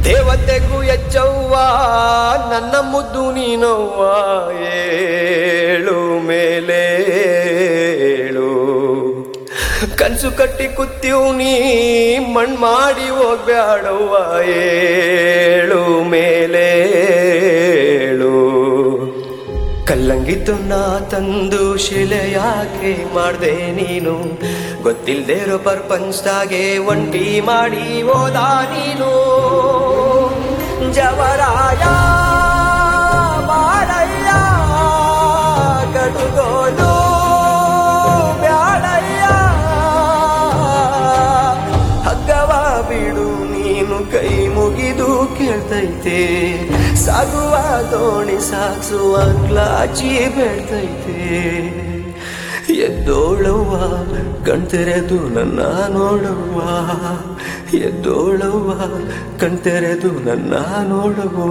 ದೇವತೆಗೂ ಎಚ್ಚವ್ವ ನನ್ನ ಮುದ್ದು ನೀನವ್ವ ಏಳು ಮೇಲೇಳು ಕನ್ಸು ಕಟ್ಟಿ ಕುತ್ತೀವ್ ನೀ ಮಣ್ ಮಾಡಿ ಹೋಗ್ಬ್ಯಾಡವ್ವ ಏಳು ಮೇಲೇಳು ಕಲ್ಲಂಗಿದ್ದು ನಾ ತಂದು ಶಿಲೆ ಯಾಕೆ ಮಾಡ್ದೆ ನೀನು ಗೊತ್ತಿಲ್ದೇ ಇರೋ ಪ್ರಪಂಚದಾಗೆ ಒಂಟಿ ಮಾಡಿ ಹೋದ ನೀನು ಜವರಾಯ ಬಾಳಯ್ಯ ಕಡುಗೋಲು ಬ್ಯಾಡಯ್ಯ ಹಗ್ಗವ ಬಿಡು ನೀನು ಕೈ ಮುಗಿದು ಕೇಳ್ತೈತೆ ಸಾಗುವ ದೋಣಿ ಸಾಗಿಸುವ ಕ್ಲಾಚಿ ಬೇಡ್ತೈತೆ ಎದ್ದೋಳವ್ವ ಕಣ್ತೆರೆದು ನನ್ನ ನೋಡವ್ವ ಎದ್ದೋಳವ್ವ ಕಣ್ತೆರೆದು ನನ್ನ ನೋಡವ್ವ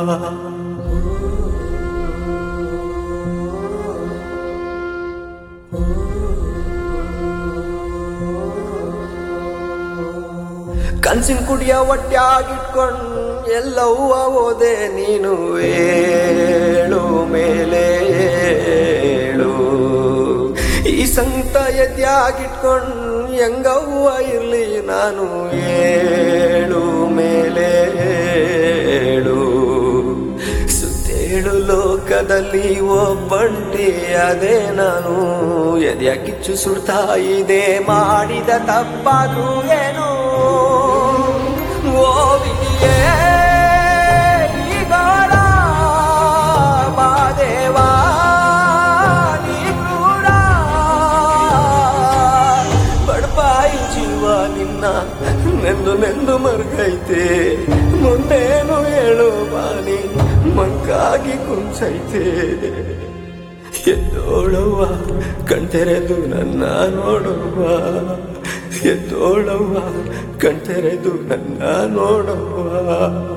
ಕನ್ಸಿನ ಕುಡಿಯ ಹೊಟ್ಯಾಗಿಟ್ಕೊಂಡ್ ಎಲ್ಲವ್ವ ಓದೆ ನೀನು ಏಳು ಮೇಲೆ ಏಳು ಈ ಸಂತ ಎದ್ಯಾಗಿಟ್ಕೊಂಡ್ ಹೆಂಗವ್ವ ಇರ್ಲಿ ನಾನು ಏಳು ಮೇಲೆ ಏಳು ಸುತ್ತೇಳು ಲೋಕದಲ್ಲಿ ಒಬ್ಬಂಟಿ ಅದೇ ನಾನು ಎದೆಯ ಕಿಚ್ಚು ಸುಡ್ತಾ ಇದೆ ಮಾಡಿದ ತಪ್ಪಾದ್ರೂ ಏನು ಓ ವಿಧಿಯೇ ಈ ಗೋಳ ಮಾದೇವಾ ನೀ ಕ್ರೂರ ಬಡಪಾಯಿ ಜೀವ ನಿನ್ನ ನೆಂದು ನೆಂದು ಮರ್ಗೈತೆ ಮುಂದೇನು ಹೇಳು ಬಾನಿ ಮಂಕಾಗಿ ಕುಂಚೈತೆ ಎದ್ದೋಳವ್ವ ಕಣ್ತೆರೆದು ನನ್ನ ನೋಡುವ ಎದ್ದೋಳವ್ವ ಕಣ್ತೆರೆದು ನನ್ನ ನೋಡುವ